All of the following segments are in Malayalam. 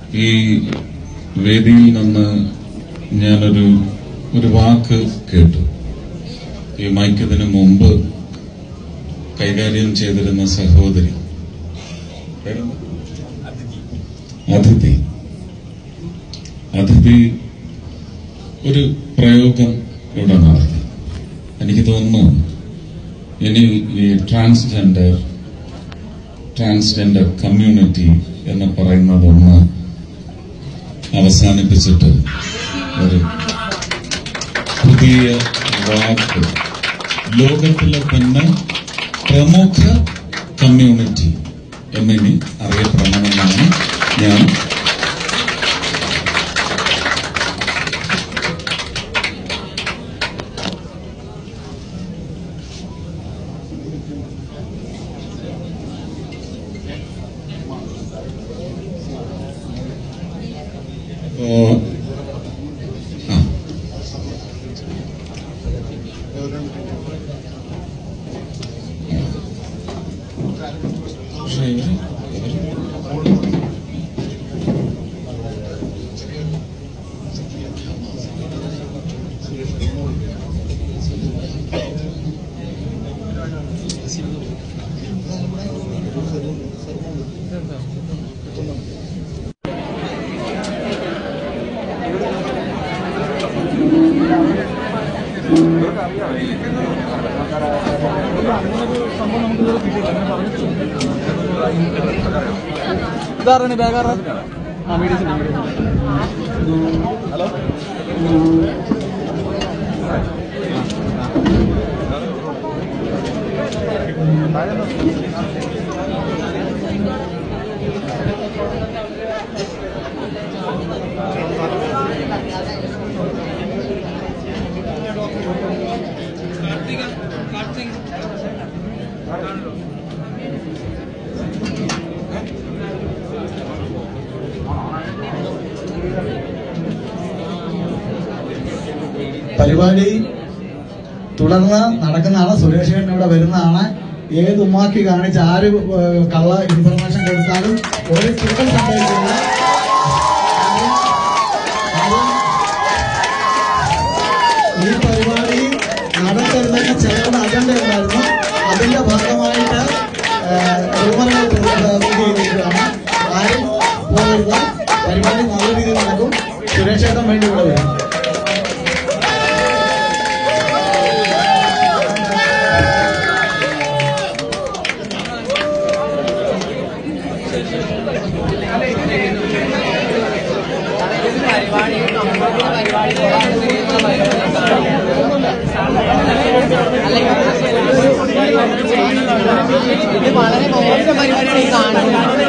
ഈ വേദിയിൽ നിന്ന് ഞാനൊരു ഒരു വാക്ക് കേട്ടു ഈ മൈക്കതിന് മുമ്പ് കൈകാര്യം ചെയ്തിരുന്ന സഹോദരി പേരെന്താ? അതിഥി അതിഥി ഒരു പ്രയോഗം ഇവിടെ നടത്തി എനിക്ക് തോന്നുന്നു ഇനി ഈ ട്രാൻസ്ജെൻഡർ ട്രാൻസ്ജെൻഡർ കമ്മ്യൂണിറ്റി എന്ന് പറയുന്നതൊന്ന് അവസാനിപ്പിച്ചിട്ട് ഒരു പുതിയ വാക്ക് ലോകത്തിലെ തന്നെ പ്രമുഖ കമ്മ്യൂണിറ്റി എന്നിനി അറിയപ്പെടണമെന്നാണ് ഞാൻ അപ്പോ ആ പക്ഷേ ഇവര് ഇവര് ഇതാറാണ് ബാഗാറ ആ മീഡിയസ് ഹലോ പരിപാടി തുടർന്ന് നടക്കുന്നതാണ് സുരേഷ് ചേട്ടൻ ഇവിടെ വരുന്നതാണ് ഏത് ഉമ്മാക്കി കാണിച്ച് ആര് ഏഹ്, കള്ള ഇൻഫർമേഷൻ കൊടുത്താലും ഒരു ചുരുക്കം സംഭവിക്കില്ല കാര്യം ഈ പരിപാടി നടത്തരുതെന്ന് ചിലരുടെ അജണ്ട ഉണ്ടായിരുന്നു അതിന്റെ ഭാഗമായിട്ട് റൂമറുകൾ ചെയ്തിരിക്കുകയാണ് ആരും പോകരുത് പരിപാടി നല്ല രീതിയിൽ നടക്കും സുരേഷ് ചേട്ടൻ വേണ്ടി ഇവിടെ വരും ഇത് വളരെ മോശം പരിപാടിയാണ് ഈ കാണുന്നത്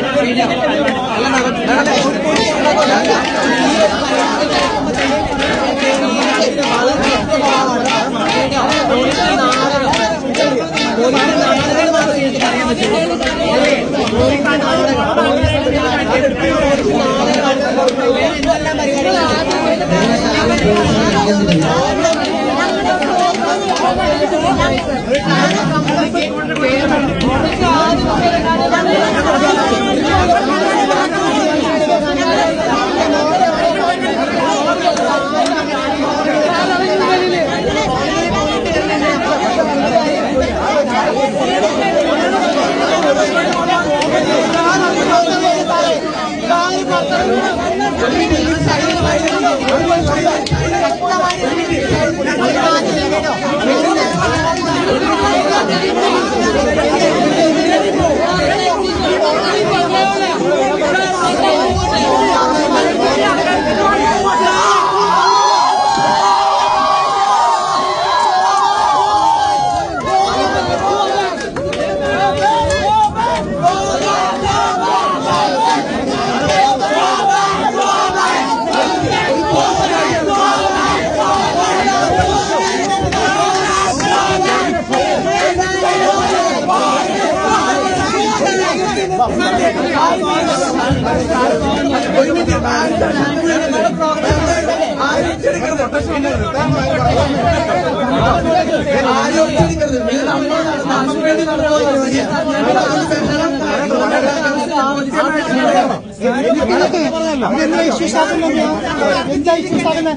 എന്താ ഇഷ്യൂസ് ആക്കുന്നത് എന്താ ഇഷ്യൂസ് ആക്കുന്നത്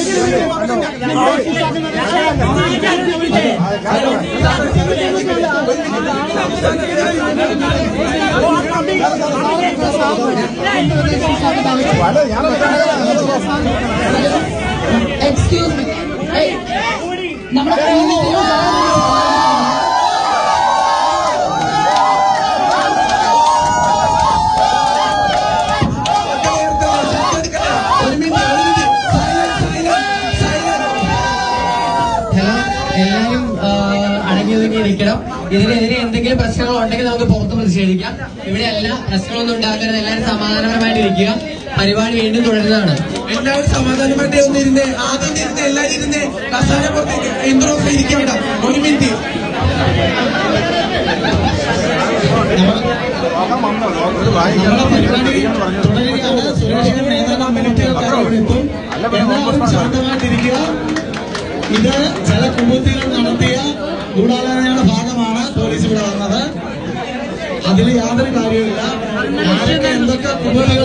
എക്സ്ക്യൂസ് മീ നമ്മുടെ പ്രീതിയിലുള്ള ഹലോ എല്ലാവരും ആ, അടങ്ങി ഒതുങ്ങി ഇരിക്കണം ഇതിനെതിരെ എന്തെങ്കിലും പ്രശ്നങ്ങൾ ഉണ്ടെങ്കിൽ നമുക്ക് പുറത്ത് പ്രതിഷേധിക്കാം ഇവിടെ എല്ലാ പ്രശ്നങ്ങളൊന്നും ഉണ്ടാക്കരുത് എല്ലാവരും സമാധാനപരമായിട്ട് ഇരിക്കുക പരിപാടി വീണ്ടും തുടരുന്നതാണ് എല്ലാവരും സമാധാനമായിട്ട് ഒന്നിരുന്ന് ആദ്യം ഇരുന്ന് എല്ലാവരും ഇരുന്ന് കസാര പുറത്തേക്ക് ഇമ്പ്രോസ് ഇരിക്കണ്ട ഒരു മിനിറ്റ് നമ്മുടെ പരിപാടി തുടരുകയാണ് സുരേഷിന്റെ ഏതാനും മിനിറ്റുകൾക്കാണ് ഇവിടെ എത്തും എല്ലാവരും ശാന്തമായിട്ടിരിക്കുക ഇത് ചില കുമ്പത്തികൾ നടത്തിയ ഗൂഢാലോചനയുടെ ഭാഗമാണ് പോലീസ് ഇവിടെ വന്നത് അതിൽ യാതൊരു കാര്യമില്ല ആരൊക്കെ എന്തൊക്കെ കുമ്പത്തികൾ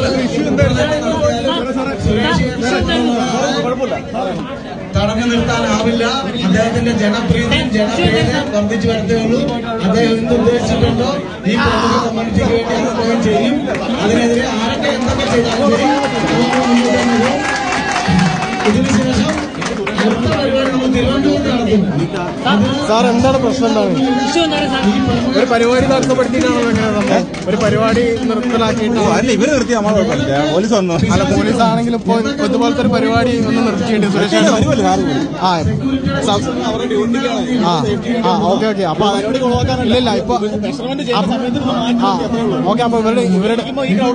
തടഞ്ഞു നിർത്താനാവില്ല അദ്ദേഹത്തിന്റെ ജനപ്രീതിയും ജനപ്രീതിയും വർദ്ധിച്ചു വരത്തേ ഉള്ളൂ അദ്ദേഹം എന്ത് ഉദ്ദേശിച്ചിട്ടുണ്ടോ ഈ പ്രമുഖ കമ്മ്യൂണിറ്റിക്ക് വേണ്ടി അത് അദ്ദേഹം ചെയ്യും അതിനെതിരെ ആരൊക്കെ എന്തൊക്കെ ചെയ്താലും ശരി നമുക്ക് മുന്നോട്ട് പോകും. ഇതിനുശേഷം അടുത്ത പരിപാടി നമ്മൾ തിരുവനന്തപുരത്ത് നടത്തും അത് സാർ എന്താണ് പ്രശ്നം എന്താണ് ഒരു പരിപാടി തടസ്സപ്പെടുത്തിയിട്ടാണോ എങ്ങനെ സംഭവം ഒരു പരിപാടി നിർത്തലാക്കിയിട്ട് അല്ല ഇവര് നിർത്തി നമ്മളെ കുഴപ്പമില്ല പോലീസ് വന്നു അല്ല പോലീസ് ആണെങ്കിലും ഇപ്പൊ ഇതുപോലത്തെ ഒരു പരിപാടി ഒന്ന് നിർത്തിയിട്ട് സുരക്ഷ ആ സ- ആ ആ ഓക്കെ ഓക്കെ അപ്പൊ ഇല്ല ഇല്ല ഇപ്പൊ ആ ഓക്കെ അപ്പൊ ഇവരുടെ ഇവരുടെ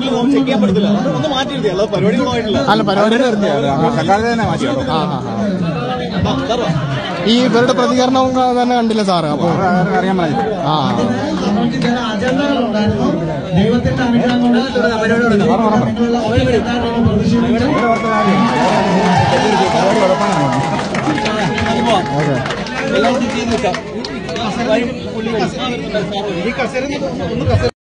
അല്ല പരിപാടി നിർത്തിയ തൽക്കാലം തന്നെ മാറ്റി കേട്ടോ ആ ആ ആ. ഈ ഇവരുടെ പ്രതികരണവും തന്നെ കണ്ടില്ല സാറ് അപ്പൊ അറിയാൻ പറഞ്ഞു ആ നമുക്ക് ചില അജണ്ടകളുണ്ടായിരുന്നു ദൈവത്തിന്റെ അനുഗ്രഹം കൊണ്ട് നിങ്ങളുള്ള ഒറ്റപ്പെടുത്താനുള്ള പ്രതിഷേധിച്ചു ഓക്കെ